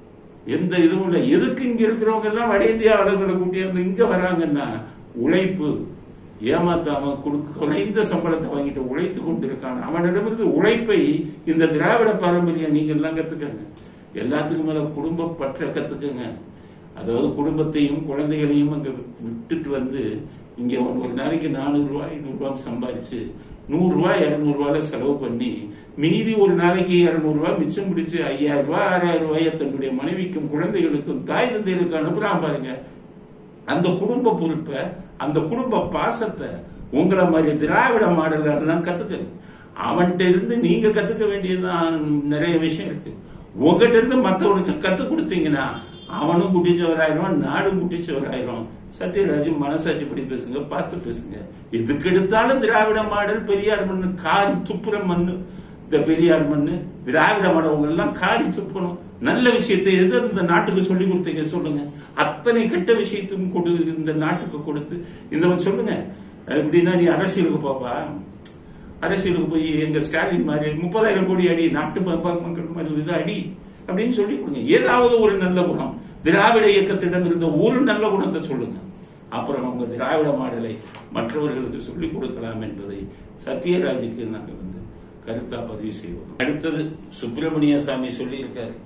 எந்த இதுவும் இல்லை எதுக்கு இங்க இருக்கிறவங்க எல்லாம் வட இந்தியா ஆளுங்களை கூட்டியாந்து இங்க வராங்கன்னா உழைப்பு ஏமாத்தாம கொடுக்க குறைந்த சம்பளத்தை வாங்கிட்டு உழைத்து கொண்டிருக்கான் அவனிடமிருந்து உழைப்பை இந்த திராவிட பாரம்பரியம் நீங்க எல்லாம் கத்துக்கங்க எல்லாத்துக்கும் மேல குடும்ப பற்ற கத்துக்கங்க அதாவது குடும்பத்தையும் குழந்தைகளையும் அங்க விட்டுட்டு வந்து இங்க ஒரு நாளைக்கு நானூறு ரூபாய் ஐநூறு ரூபாய் சம்பாதிச்சு நூறு ரூபாய் இருநூறு ரூபாயில செலவு பண்ணி மீதி ஒரு நாளைக்கு இருநூறு ரூபாய் மிச்சம் பிடிச்சு ஐயாயிரம் ரூபாய் ஆறாயிரம் ரூபாயை தன்னுடைய மனைவிக்கும் குழந்தைகளுக்கும் தாய் தந்தைகளுக்கு அனுப்புறான் பாருங்க அந்த குடும்ப பொறுப்பை அந்த குடும்ப பாசத்தை உங்களை மாதிரி திராவிட மாடலெல்லாம் கத்துக்க அவன்கிட்ட இருந்து நீங்க கத்துக்க வேண்டியதுதான் நிறைய விஷயம் இருக்கு உங்ககிட்ட இருந்து மத்தவனுக்கு கத்து கொடுத்தீங்கன்னா அவனும் குட்டிச்சவராயிரும் நாடும் குட்டிச்சவராயிரும் சத்யராஜ் மனசாட்சி படி பேசுங்க பார்த்து பேசுங்க எதுக்கு எடுத்தாலும் திராவிட மாடல் பெரியார் மண்ணு காரி துப்புற மண்ணு இந்த பெரியார் மண்ணு திராவிட மாடவங்க எல்லாம் காரி துப்பணும் நல்ல விஷயத்தை எது இந்த நாட்டுக்கு சொல்லி கொடுத்தீங்க சொல்லுங்க அத்தனை கெட்ட விஷயத்தையும் கொடு இந்த நாட்டுக்கு கொடுத்து இந்த சொல்லுங்க எப்படின்னா நீ அரசியலுக்கு போப்பா அரசியலுக்கு போய் எங்க ஸ்டாலின் மாதிரி முப்பதாயிரம் கோடி அடி நாட்டு ம- மக்கள் மாதிரி இது அடி அப்படின்னு சொல்லி கொடுங்க ஏதாவது ஒரு நல்ல குணம் திராவிட இயக்கத்திடம் இருந்த ஒரு நல்ல குணத்தை சொல்லுங்க அப்புறம் உங்க திராவிட மாடலை மற்றவர்களுக்கு சொல்லிக் கொடுக்கலாம் என்பதை சத்யராஜுக்கு நாங்கள் வந்து கருத்தா பதிவு செய்வோம் அடுத்தது சுப்பிரமணிய சாமி சொல்லியிருக்காரு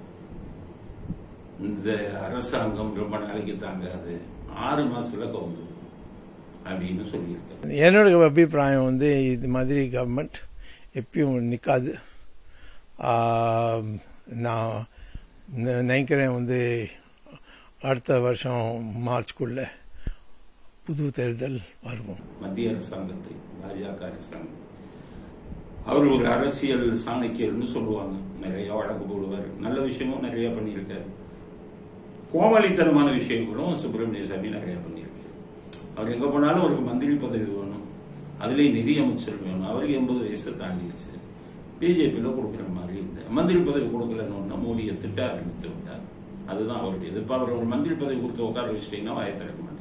இந்த அரசாங்கம் ரொம்ப நாளைக்கு தாங்காது ஆறு மாசத்துல கவுந்துடும் அப்படின்னு சொல்லியிருக்காரு என்னோட அபிப்பிராயம் வந்து இது மாதிரி கவர்மெண்ட் எப்பயும் நிற்காது நான் ந- நினைக்கிறேன் வந்து அடுத்த வருஷம் மார்ச்குள்ள புது தேர்தல் வருவோம் மத்திய அரசாங்கத்தை பாஜக அரசாங்கம் அவர் ஒரு அரசியல் சாணக்கியர்னு சொல்லுவாங்க நிறைய வழக்கு போடுவார் நல்ல விஷயமும் நிறைய பண்ணியிருக்காரு கோமாளித்தனமான விஷயங்களும் சுப்பிரமணிய சாமி நிறைய பண்ணியிருக்காரு அவர் எங்க போனாலும் அவருக்கு மந்திரி பதவி வேணும் அதுலயும் நிதி அமைச்சர் வேணும் அவருக்கு எண்பது வயசை தாண்டிடுச்சு பிஜேபியில கொடுக்குற மாதிரி இல்லை மந்திரி பதவி கொடுக்கலன்னு மோடியை திட்ட ஆரம்பித்து விட்டார் அதுதான் அவருடைய இது இப்ப அவர் ஒரு மந்திரி பதவி கொடுத்து உட்கார வச்சிட்டீங்கன்னா வாயை திறக்க மாட்டார்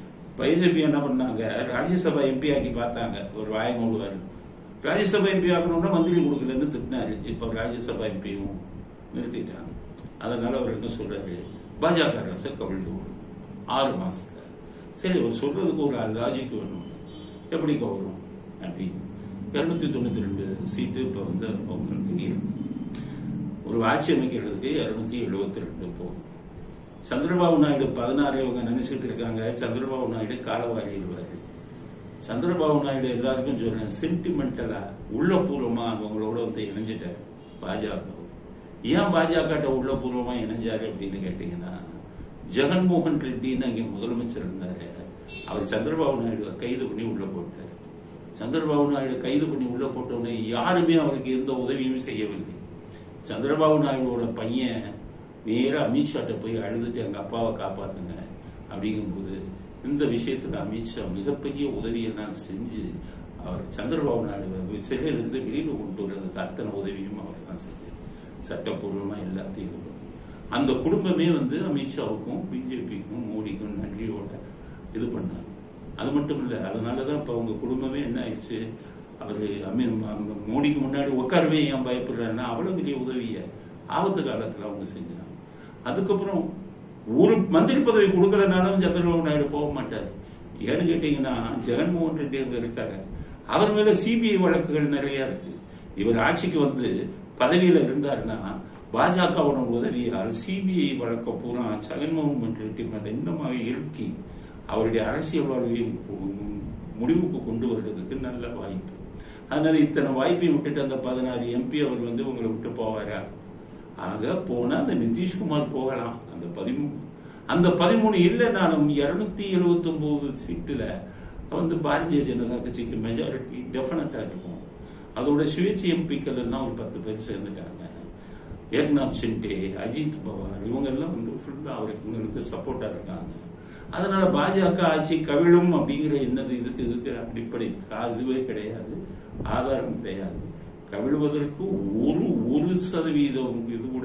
பிஜேபி என்ன பண்ணாங்க ராஜ்யசபா எம்பி ஆக்கி பார்த்தாங்க ஒரு வாய மூடுவார் ராஜ்யசபா எம்பி ஆகணும்னா மந்திரி கொடுக்கலன்னு திட்டினாரு இப்ப ராஜ்யசபா எம்பியும் நிறுத்திட்டாங்க அதனால அவர் என்ன சொல்றாரு பாஜக அரசை கவிழ்ந்து விடும் ஆறு மாசத்துல சரி அவர் சொல்றதுக்கு ஒரு லாஜிக் வேணும் எப்படி கவரும் அப்படின்னு இருநூத்தி தொண்ணூத்தி ரெண்டு சீட்டு இப்ப வந்து அவங்களுக்கு இருக்கு ஒரு ஆட்சி அமைக்கிறதுக்கு இருநூத்தி எழுபத்தி ரெண்டு போதும் சந்திரபாபு நாயுடு பதினாறு இவங்க நினைச்சிட்டு இருக்காங்க சந்திரபாபு நாயுடு காலவாரிடுவாரு சந்திரபாபு நாயுடு எல்லாருக்கும் சொல்றேன் சென்டிமெண்டலா உள்ளபூர்வமா அவங்களோட வந்து இணைஞ்சிட்டாரு பாஜக ஏன் பாஜக உள்ளபூர்வமா இணைஞ்சாரு அப்படின்னு கேட்டீங்கன்னா ஜெகன்மோகன் ரெட்டின்னு அங்கே முதலமைச்சர் இருந்தாரு அவர் சந்திரபாபு நாயுடு கைது பண்ணி உள்ள போட்டார் சந்திரபாபு நாயுடு கைது பண்ணி உள்ள போட்டவுடனே யாருமே அவருக்கு எந்த உதவியும் செய்யவில்லை சந்திரபாபு நாயுடுவோட பையன் நேரா அமித்ஷாட்ட போய் அழுதுட்டு எங்க அப்பாவை காப்பாத்துங்க அப்படிங்கும்போது இந்த விஷயத்துல அமித்ஷா மிகப்பெரிய உதவியெல்லாம் செஞ்சு அவர் சந்திரபாபு நாயுடு சிறையிலிருந்து வெளியில கொண்டு வர்றதுக்கு அத்தனை உதவியும் அவர் தான் செஞ்சார் சட்டப்பூர்வமா எல்லாத்தையும் இது பண்ணி. அந்த குடும்பமே வந்து அமித்ஷாவுக்கும் பிஜேபிக்கும் மோடிக்கும் நன்றியோட இது பண்ணாங்க அது மட்டும் இல்ல அதனாலதான் இப்ப அவங்க குடும்பமே என்ன ஆயிடுச்சு அவரு அமீர் ம- மோடிக்கு முன்னாடி உட்காரவே ஏன் பயப்படுறாருன்னா அவ்வளவு பெரிய உதவிய ஆபத்து காலத்துல அவங்க செஞ்சாங்க அதுக்கப்புறம் ஒரு மந்திரி பதவி கொடுக்கலனாலும் சந்திரபாபு நாயுடு போக மாட்டார் ஏன்னு கேட்டீங்கன்னா ஜெகன்மோகன் ரெட்டி அங்க இருக்காரு அவர் மேல சிபிஐ வழக்குகள் நிறைய இருக்கு இவர் ஆட்சிக்கு வந்து பதவியில இருந்தாருன்னா பாஜகவோட உதவியால் சிபிஐ வழக்க பூரா ஜெகன்மோகன் ரெட்டி மேல இன்னமாக இறுக்கி அவருடைய அரசியல் வாழ்வையும் முடிவுக்கு கொண்டு வர்றதுக்கு நல்ல வாய்ப்பு அதனால இத்தனை வாய்ப்பையும் விட்டுட்டு அந்த பதினாறு எம்பி அவர் வந்து உங்களை விட்டு போவாரா ஆக போனா அந்த நிதிஷ்குமார் போகலாம் அந்த பதிமூணு அந்த பதிமூணு இல்லைனாலும் இருநூத்தி எழுபத்தி ஒன்பது சீட்டுல வந்து பாரதிய ஜனதா கட்சிக்கு மெஜாரிட்டி டெஃபினட்டா இருக்கும் அதோட சுயேட்சை எம்பிக்கள் எல்லாம் ஒரு பத்து பேர் சேர்ந்துட்டாங்க ஏக்நாத் ஷிண்டே அஜித் பவார் இவங்க எல்லாம் வந்து ஃபுல்லா அவருக்கு இவங்களுக்கு சப்போர்ட்டா இருக்காங்க அதனால பாஜக ஆட்சி கவிழும் அப்படிங்கிற என்னது இதுக்கு இதுக்கு அடிப்படை கா- இதுவே கிடையாது ஆதாரம் கிடையாது கவிழுவதற்கு ஒரு ஒரு சதவீதம் இது கூட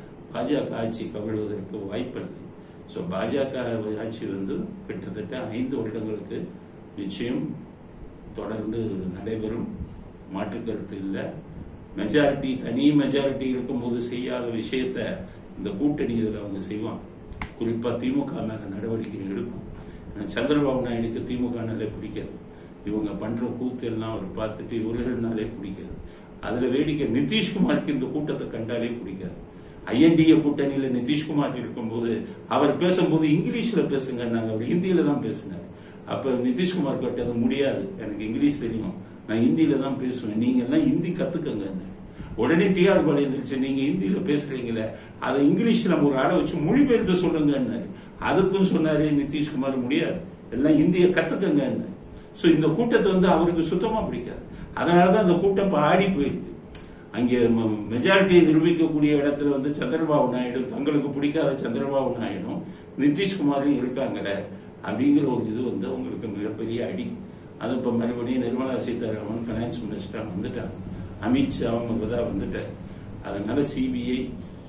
பாஜக ஆட்சி கவிழுவதற்கு வாய்ப்பில்லை ஸோ பாஜக ஆட்சி வந்து கிட்டத்தட்ட ஐந்து வருடங்களுக்கு நிச்சயம் தொடர்ந்து நடைபெறும் மாற்று கருத்து இல்லை மெஜாரிட்டி தனி மெஜாரிட்டி இருக்கும்போது செய்யாத விஷயத்த இந்த கூட்டணி இதில் அவங்க செய்வான் குறிப்பா திமுக மேல நடவடிக்கை எடுக்கும் ஆனா சந்திரபாபு நாயுடுக்கு திமுகனாலே பிடிக்காது இவங்க பண்ற கூத்து எல்லாம் அவர் பார்த்துட்டு இவர்கள்னாலே பிடிக்காது அதுல வேடிக்கை நிதிஷ்குமாருக்கு இந்த கூட்டத்தை கண்டாலே பிடிக்காது ஐஎன்டிஏ கூட்டணியில நிதிஷ்குமார் இருக்கும்போது அவர் பேசும்போது இங்கிலீஷ்ல பேசுங்க நாங்க அவர் ஹிந்தியில தான் பேசினார் அப்ப நிதிஷ்குமார் கேட்டது முடியாது எனக்கு இங்கிலீஷ் தெரியும் நான் ஹிந்தியில தான் பேசுவேன் நீங்க எல்லாம் ஹிந்தி கத்துக்கங்க உடனே டிஆர் பாலி இருந்துச்சு நீங்க ஹிந்தியில பேசுறீங்களே அதை இங்கிலீஷ்ல ஒரு ஆளை வச்சு மொழிபெயர்த்து சொல்லுங்கன்னாரு அதுக்கும் சொன்னாரு நிதிஷ்குமார் முடியாது எல்லாம் ஹிந்தியை கத்துக்கங்க சோ இந்த கூட்டத்தை வந்து அவருக்கு சுத்தமா பிடிக்காது அதனாலதான் அந்த கூட்டம் இப்ப ஆடி போயிருக்கு அங்கே மெஜாரிட்டியை நிரூபிக்கக்கூடிய இடத்துல வந்து சந்திரபாபு நாயுடு தங்களுக்கு பிடிக்காத சந்திரபாபு நாயுடும் நிதிஷ்குமாரும் இருக்காங்களே அப்படிங்கிற ஒரு இது வந்து அவங்களுக்கு மிகப்பெரிய அடி அது இப்ப மறுபடியும் நிர்மலா சீதாராமன் பைனான்ஸ் மினிஸ்டர் வந்துட்டாங்க அமித்ஷாவும் தான் வந்துட்டார் அதனால சிபிஐ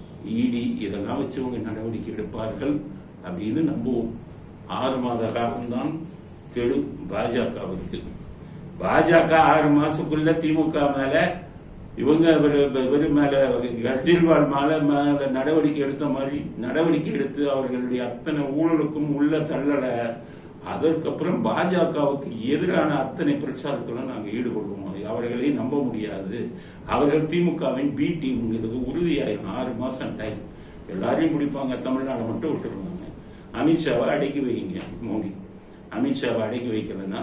இடி இதெல்லாம் வச்சு அவங்க நடவடிக்கை எடுப்பார்கள் அப்படின்னு நம்புவோம் ஆறு மாத காலம்தான் கெடு பாஜகவிற்கு பாஜக ஆறு மாசத்துக்குள்ள திமுக மேல இவங்க இவரு- இவரு மேல கெஜ்ரிவால் மேல மேல நடவடிக்கை எடுத்த மாதிரி நடவடிக்கை எடுத்து அவர்களுடைய அத்தனை ஊழலுக்கும் உள்ள தள்ளல அதற்கப்புறம் பாஜகவுக்கு எதிரான அத்தனை பிரச்சாரத்துல நாங்க ஈடுபடுவோம் அவர்களை நம்ப முடியாது அவர்கள் திமுகவின் பி டீம்ங்கிறது உறுதியாயிரும் ஆறு மாசம் டைம் எல்லாரையும் பிடிப்பாங்க தமிழ்நாடு மட்டும் விட்டுருவாங்க அமித்ஷாவை அடக்கி வைங்க மோடி அமித்ஷாவை அடக்கி வைக்கலன்னா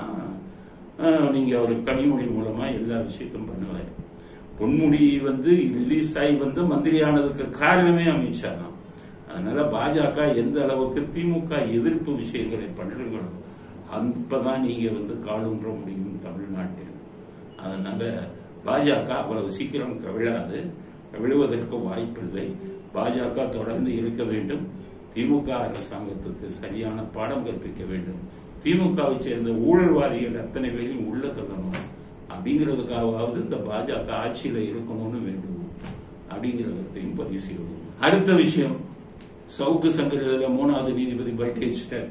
ஆஹ், நீங்க அவர் கனிமொழி மூலமா எல்லா விஷயத்தையும் பண்ணுவார் பொன்முடி வந்து ரிலீஸ் ஆகி வந்து மந்திரி ஆனதுக்கு காரணமே அமித்ஷா தான் அதனால பாஜக எந்த அளவுக்கு திமுக எதிர்ப்பு விஷயங்களை பண்றீங்களோ அப்பதான் நீங்க வந்து காலுன்ற முடியும் தமிழ்நாட்டில் அதனால பாஜக அவ்வளவு சீக்கிரம் கவிழாது கவிழுவதற்கு வாய்ப்பில்லை பாஜக தொடர்ந்து இருக்க வேண்டும் திமுக அரசாங்கத்துக்கு சரியான பாடம் கற்பிக்க வேண்டும் திமுகவை சேர்ந்த ஊழல்வாதிகள் அத்தனை பேரையும் உள்ள தள்ளணும் அப்படிங்கிறதுக்காகவாவது இந்த பாஜக ஆட்சியில இருக்கணும்னு வேண்டும் அப்படிங்கிறதையும் பதிவு செய்வோம் அடுத்த விஷயம் சவுக்கு சங்கரில் மூணாவது நீதிபதி பல்கேஜ்டர்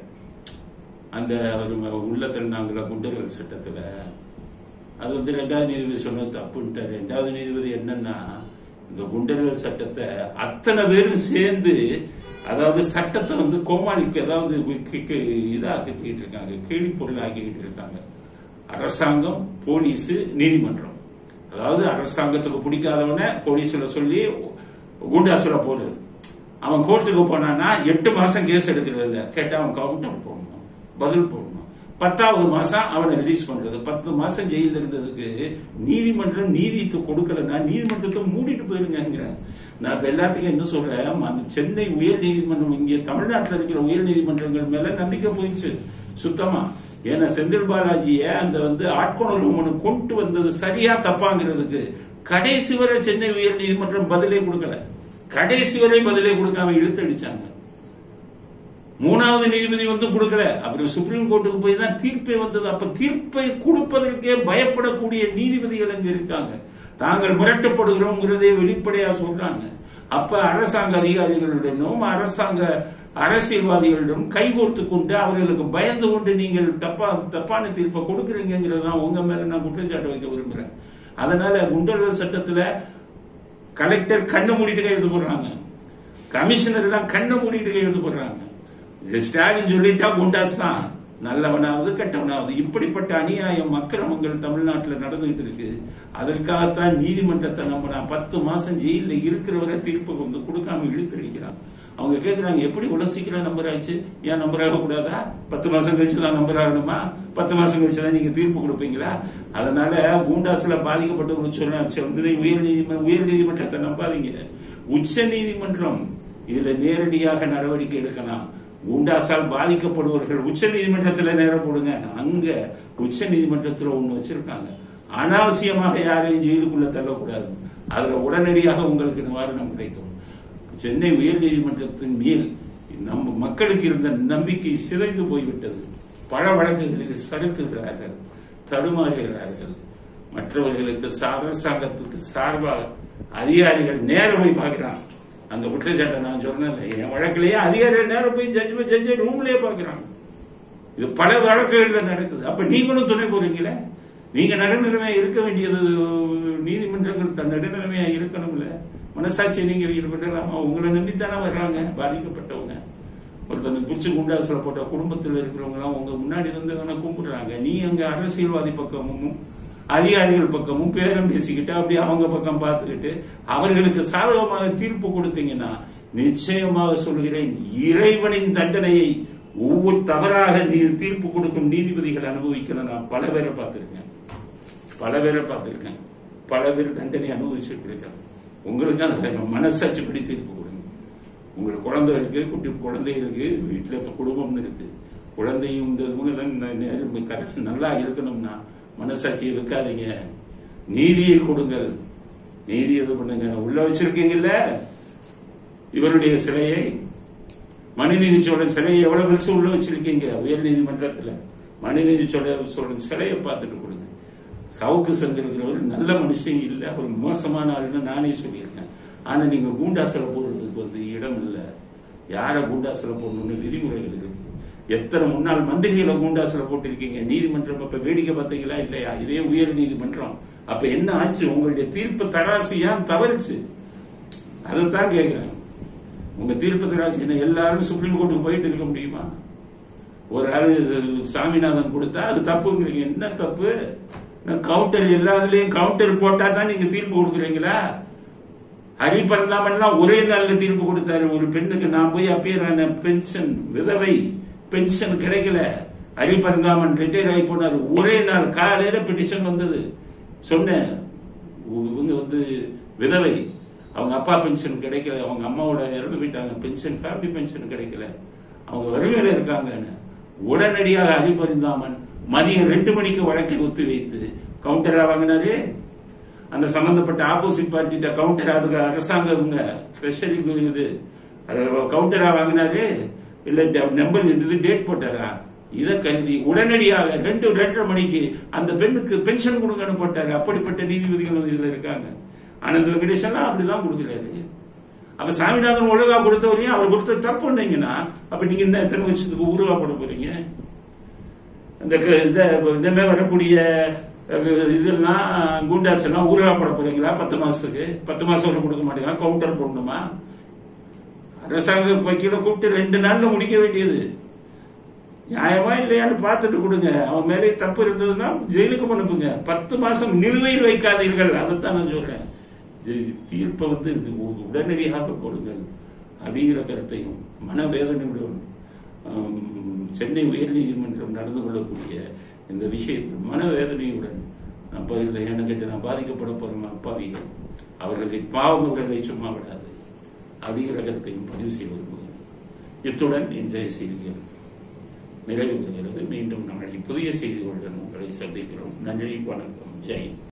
அந்த அவர் உள்ள தள்ளினாங்கள குண்டர்கள் சட்டத்துல அது வந்து ரெண்டாவது நீதிபதி சொன்னது தப்புன்ட்டார் ரெண்டாவது நீதிபதி என்னன்னா இந்த குண்டர்கள் சட்டத்தை அத்தனை பேரும் சேர்ந்து அதாவது சட்டத்தை வந்து கோமாளிக்கு அதாவது கி- கி- இதாக்கிட்டு இருக்காங்க கேலி பொருள் ஆக்கிக்கிட்டு இருக்காங்க அரசாங்கம் போலீஸ் நீதிமன்றம் அதாவது அரசாங்கத்துக்கு பிடிக்காதவன போலீஸ்ல சொல்லி குண்டாசுல போடுறது அவன் கோர்ட்டுக்கு போனான்னா எட்டு மாசம் கேஸ் எடுக்கிறது இல்ல கேட்டா அவன் கவுண்டர் போடணும் பதில் போடணும் பத்தாவது மாசம் அவனை ரிலீஸ் பண்றது பத்து மாசம் ஜெயில இருந்ததுக்கு நீதிமன்றம் நீதி கொடுக்கலன்னா நீதிமன்றத்தை மூடிட்டு போயிருங்கிறேன் நான் இப்ப எல்லாத்துக்கும் என்ன சொல்றேன் அந்த சென்னை உயர் நீதிமன்றம் இங்கே தமிழ்நாட்டில் இருக்கிற உயர் நீதிமன்றங்கள் மேல நம்பிக்கை போயிடுச்சு சுத்தமா ஏன்னா செந்தில் பாலாஜிய அந்த வந்து ஆட்கொணர்வு மனு கொண்டு வந்தது சரியா தப்பாங்கிறதுக்கு கடைசி வரை சென்னை உயர் நீதிமன்றம் பதிலே கொடுக்கல கடைசி வரை பதிலே கொடுக்காம இழுத்தடிச்சாங்க மூணாவது நீதிபதி வந்து கொடுக்கல அப்புறம் சுப்ரீம் கோர்ட்டுக்கு போய் தான் தீர்ப்பே வந்தது அப்ப தீர்ப்பை கொடுப்பதற்கே பயப்படக்கூடிய நீதிபதிகள் அங்க இருக்காங்க தாங்கள் மிரட்டப்படுகிறோங்கிறதே வெளிப்படையா சொல்றாங்க அப்ப அரசாங்க அதிகாரிகளிடமும் அரசாங்க அரசியல்வாதிகளிடம் கைகோர்த்து கொண்டு அவர்களுக்கு பயந்து கொண்டு நீங்கள் தப்பா தப்பான தீர்ப்பை கொடுக்குறீங்கிறது தான் உங்க மேல நான் குற்றச்சாட்டு வைக்க விரும்புறேன் அதனால குண்டர்கள் சட்டத்துல கலெக்டர் கண்ணை மூடிட்டு கையெழுத்து போடுறாங்க கமிஷனர் எல்லாம் கண்ணை மூடிட்டு கையெழுத்து போடுறாங்க இது ஸ்டாலின் சொல்லிட்டா குண்டாஸ் தான் நல்லவனாவது கெட்டவனாவது இப்படிப்பட்ட அநியாயம் அக்கிரமங்கள் தமிழ்நாட்டில் நடந்துகிட்டு இருக்கு அதற்காகத்தான் நீதிமன்றத்தை நம்ம நான் பத்து மாசம் ஜெயில இருக்கிறவரை தீர்ப்பு வந்து கொடுக்காம இழுத்தடிக்கிறான் அவங்க கேக்குறாங்க எப்படி இவ்வளவு சீக்கிரம் நம்பர் ஆச்சு ஏன் நம்பர் ஆக கூடாதா பத்து மாசம் கழிச்சு தான் நம்பர் ஆகணுமா பத்து மாசம் கழிச்சு தான் நீங்க தீர்ப்பு கொடுப்பீங்களா அதனால கூண்டாசுல பாதிக்கப்பட்டவங்க சொல்ல உயர் நீதிமன்றம் உயர் நீதிமன்றத்தை நம்பாதீங்க உச்ச நீதிமன்றம் இதுல நேரடியாக நடவடிக்கை எடுக்கலாம் குண்டாசால் பாதிக்கப்படுவர்கள் உச்ச நீதிமன்றத்துல நேரம் போடுங்க அங்க உச்ச நீதிமன்றத்துல ஒண்ணு வச்சிருக்காங்க அனாவசியமாக யாரையும் ஜெயிலுக்குள்ள தள்ளக்கூடாது அதுல உடனடியாக உங்களுக்கு நிவாரணம் கிடைக்கும் சென்னை உயர் நீதிமன்றத்தின் மேல் நம்ம மக்களுக்கு இருந்த நம்பிக்கை சிதைந்து போய்விட்டது பல வழக்குகளில் சறுக்குகிறார்கள் தடுமாறுகிறார்கள் மற்றவர்களுக்கு அரசாங்கத்துக்கு சார்பாக அதிகாரிகள் நேரம் போய் பார்க்கிறான் அந்த குற்றச்சாட்டை நான் சொன்னேன் என் வழக்கிலேயே அதிகாரிகள் நேரம் போய் ஜட்ஜ் ஜட்ஜை ரூம்லயே பார்க்கிறாங்க இது பல வழக்குகள்ல நடக்குது அப்ப நீங்களும் துணை போறீங்களே நீங்க நடுநிலைமையா இருக்க வேண்டியது நீதிமன்றங்கள் தன் நடுநிலைமையா இருக்கணும்ல மனசாட்சியை நீங்க ஈடுபடலாமா உங்களை நம்பித்தானே வர்றாங்க பாதிக்கப்பட்டவங்க ஒருத்தனை பிடிச்சி குண்டாசுல போட்ட குடும்பத்தில் இருக்கிறவங்க எல்லாம் உங்க முன்னாடி வந்து தானே கும்பிடுறாங்க நீ அங்க அரசியல்வாதி பக்கமும் அதிகாரிகள் பக்கமும் பேரம் பேசிக்கிட்டு அப்படியே அவங்க பக்கம் பார்த்துக்கிட்டு அவர்களுக்கு சாதகமாக தீர்ப்பு கொடுத்தீங்கன்னா நிச்சயமாக சொல்கிறேன் இறைவனின் தண்டனையை ஒவ்வொரு தவறாக நீ தீர்ப்பு கொடுக்கும் நீதிபதிகள் அனுபவிக்கிற நான் பல பேரை பார்த்திருக்கேன் பல பேரை பார்த்திருக்கேன் பல பேர் தண்டனை அனுபவிச்சுட்டு இருக்கேன் உங்களுக்கு அந்த மனசாட்சிப்படி தீர்ப்பு கொடுங்க உங்களுக்கு குழந்தை இருக்கு குட்டி குழந்தை இருக்கு வீட்டுல இப்ப குடும்பம்னு இருக்கு குழந்தையும் இந்த இதுவும் ந- ந- கடைசி நல்லா இருக்கணும்னா மனசாட்சியை வைக்காதீங்க நீதியை கொடுங்கள் நீதி இது பண்ணுங்க உள்ள வச்சிருக்கீங்கல்ல இவருடைய சிலையை மனுநீதி சோழன் சிலையை எவ்வளவு பெருசு உள்ள வச்சிருக்கீங்க உயர் நீதிமன்றத்துல மனுநீதி சோழ சோழன் சிலையை பார்த்துட்டு கொடுங்க சவுக்கு சந்திருக்கிறவர் நல்ல மனுஷன் இல்ல அவர் மோசமான ஆளுன்னு நானே சொல்லியிருக்கேன் ஆனா நீங்க கூண்டாசல போடுறதுக்கு வந்து இடம் இல்ல யார கூண்டாசல போடணும்னு விதிமுறைகள் இருக்கு எத்தனை முன்னாள் மந்திரிகளை கூண்டாசல போட்டிருக்கீங்க நீதிமன்றம் அப்ப வேடிக்கை பார்த்தீங்களா இல்லையா இதே உயர் நீதிமன்றம் அப்ப என்ன ஆச்சு உங்களுடைய தீர்ப்பு தராசு ஏன் தவறுச்சு அதைத்தான் கேட்கிறேன் உங்க தீர்ப்பு தராசு என்ன எல்லாரும் சுப்ரீம் கோர்ட்டுக்கு போயிட்டு இருக்க முடியுமா ஒரு ஆளு சாமிநாதன் கொடுத்தா அது தப்புங்கிறீங்க என்ன தப்பு கவுண்டர் எல்லாத்துலயும் கவுண்டர் போட்டா தான் நீங்க தீர்ப்பு கொடுக்குறீங்களா ஹரி பரந்தாமன்லாம் ஒரே நாள்ல தீர்ப்பு கொடுத்தாரு ஒரு பெண்ணுக்கு நான் போய் அப்பேர் பென்ஷன் விதவை பென்ஷன் கிடைக்கல ஹரி பரந்தாமன் ரிட்டையர் ஆகி போனாரு ஒரே நாள் காலையில பெட்டிஷன் வந்தது சொன்னேன் இவங்க வந்து விதவை அவங்க அப்பா பென்ஷன் கிடைக்கல அவங்க அம்மாவோட இறந்து போயிட்டாங்க பென்ஷன் ஃபேமிலி பென்ஷன் கிடைக்கல அவங்க வறுமையில இருக்காங்கன்னு உடனடியாக ஹரிபரிந்தாமன் மதியம் ரெண்டு மணிக்கு வழக்கை ஒத்தி வைத்து கவுண்டரா வாங்கினாரு அந்த சம்பந்தப்பட்ட ஆப்போசிட் பார்ட்டிட்ட கவுண்டர் அதுக்கு அரசாங்கம் இவங்க ஸ்பெஷலி இது அது கவுண்டரா வாங்கினாரு இல்ல நம்பர் இது டேட் போட்டாரா இதை கருதி உடனடியாக ரெண்டு ரெண்டரை மணிக்கு அந்த பெண்ணுக்கு பென்ஷன் கொடுங்கன்னு போட்டாரு அப்படிப்பட்ட நீதிபதிகள் வந்து இதுல இருக்காங்க ஆனந்த வெங்கடேஷன்லாம் அப்படிதான் கொடுக்குறாரு அப்ப சாமிநாதன் ஒழுங்கா கொடுத்தவரையும் அவர் கொடுத்த தப்புன்னீங்கன்னா அப்ப நீங்க இந்த எத்தனை வருஷத்துக்கு உருவா போட போறீங்க இந்த க- இந்த இந்த மாதிரி வரக்கூடிய அஹ், இதெல்லாம் குண்டாஸ் எல்லாம் ஊருகா போட போறீங்களா பத்து மாசத்துக்கு பத்து மாசம் வரை கொடுக்க மாட்டீங்களா கவுண்டர் போடணுமா அரசாங்க வக்கீல கூப்பிட்டு ரெண்டு நாள்ல முடிக்க வேண்டியது நியாயமா இல்லையான்னு பார்த்துட்டு கொடுங்க அவன் மேலே தப்பு இருந்ததுன்னா ஜெயிலுக்கு அனுப்புங்க பத்து மாசம் நிலுவையில் வைக்காதீர்கள் அதைத்தான் நான் சொல்றேன் இது தீர்ப்பை வந்து இது உ- உடனடியாக கொடுங்கள் அப்படிங்கிற கருத்தையும் மனவேதனையுடன் ஆம், சென்னை உயர்நீதிமன்றம் நடந்து கொள்ளக்கூடிய இந்த விஷயத்தில் மனவேதனையுடன் நான் பதில் என்ன கேட்டு நான் பாதிக்கப்பட போறேன் அப்பாவிகள் அவர்களை பாவம் அவர்களை சும்மா விடாது அப்படிங்கிற கருத்தையும் பதிவு செய்ய விரும்புகிறேன் இத்துடன் இன்றைய செய்திகள் நிறைவு பெறுகிறது மீண்டும் நாளை புதிய செய்திகளுடன் உங்களை சந்திக்கிறோம் நன்றி வணக்கம் ஜெய்